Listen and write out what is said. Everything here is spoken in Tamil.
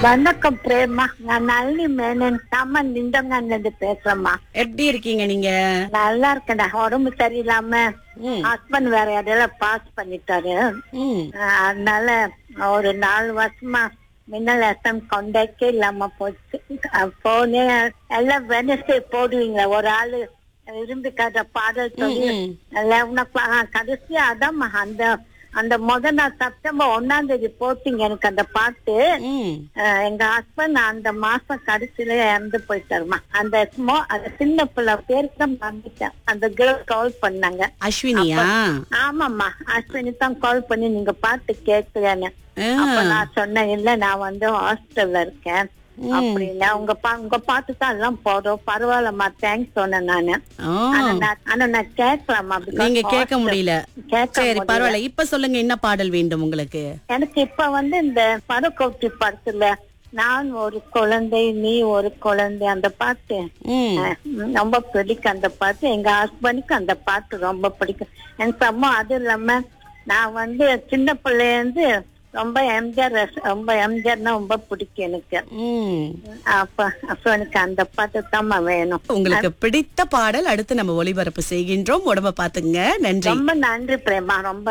வணக்கம் பிரேமா நான் நளினி மேனன் நம்ம நிந்தங்கன்னு இருந்து பேசுறேம்மா எப்படி இருக்கீங்க நீங்க நல்லா இருக்கேன்டா உடம்பு சரியில்லாம ம், ஹஸ்பண்ட் வேற யாரையெல்லாம் பாஸ் பண்ணிட்டாரு ம். அஹ் அதனால ஒரு நாலு வருஷமா மின்னல் எஸ்எம் கான்டாக்டே இல்லாம போச்சு போனே எல்லாம் வெனஸ்டே போடுவீங்க ஒரு ஆளு விரும்பி கதை பாடல் சொல்லி ம். லெவன் ஓ கிளாக் கடைசியா அதாம்மா அந்த அந்த முத நாள் செப்டம்பர் ஒன்னாம் தேதி போட்டீங்க எனக்கு அந்த பாட்டு ம். அஹ் எங்க ஹஸ்பண்ட் அந்த மாசம் கடைசியில இறந்து போயிட்டாருமா அந்த ஸ்மோ அந்த சின்ன பிள்ளை பேருக்கு தான் மறந்துட்டேன் அந்த கேர்ள் கால் பண்ணாங்க அஸ்வினியா ஆமாம்மா அஸ்வினி தான் கால் பண்ணி நீங்க பாட்டு கேட்கலன்னு ஆ. அப்ப நான் சொன்னேன் இல்ல நான் வந்து ஹாஸ்டல்ல இருக்கேன் அப்படின்னா உங்க பா உங்க பாட்டு தான் எல்லாம் போதும் பரவாயில்லம்மா தேங்க்ஸ் சொன்னேன் நானு ஆ. ஆனா நான் ஆனா நான் கேட்கலாமா நீங்க கேட்க முடியல கேட்க சரி முடியல. பரவாயில்ல இப்ப சொல்லுங்க என்ன பாடல் வேண்டும் உங்களுக்கு எனக்கு இப்ப வந்து இந்த படக்கோட்டி படத்துல நான் ஒரு குழந்தை நீ ஒரு குழந்தை அந்த பாட்டு ம். அஹ், ரொம்ப பிடிக்கும் அந்த பாட்டு எங்க ஹஸ்பண்டுக்கு அந்த பாட்டு ரொம்ப பிடிக்கும் எனக்கு அம்மா அது இல்லாம நான் வந்து சின்ன பிள்ளைய இருந்து ரொம்ப எம்ஜிஆர் ரச- ரொம்ப எம்ஜிஆர்னா ரொம்ப பிடிக்கும் எனக்கு ம். அப்ப அப்ப எனக்கு அந்த பாட்டு தான் வேணும் உங்களுக்கு பிடித்த பாடல் அடுத்து நம்ம ஒளிபரப்பு செய்கின்றோம் உடம்ப பாத்துங்க நன்றி ரொம்ப நன்றி பிரேமா ரொம்ப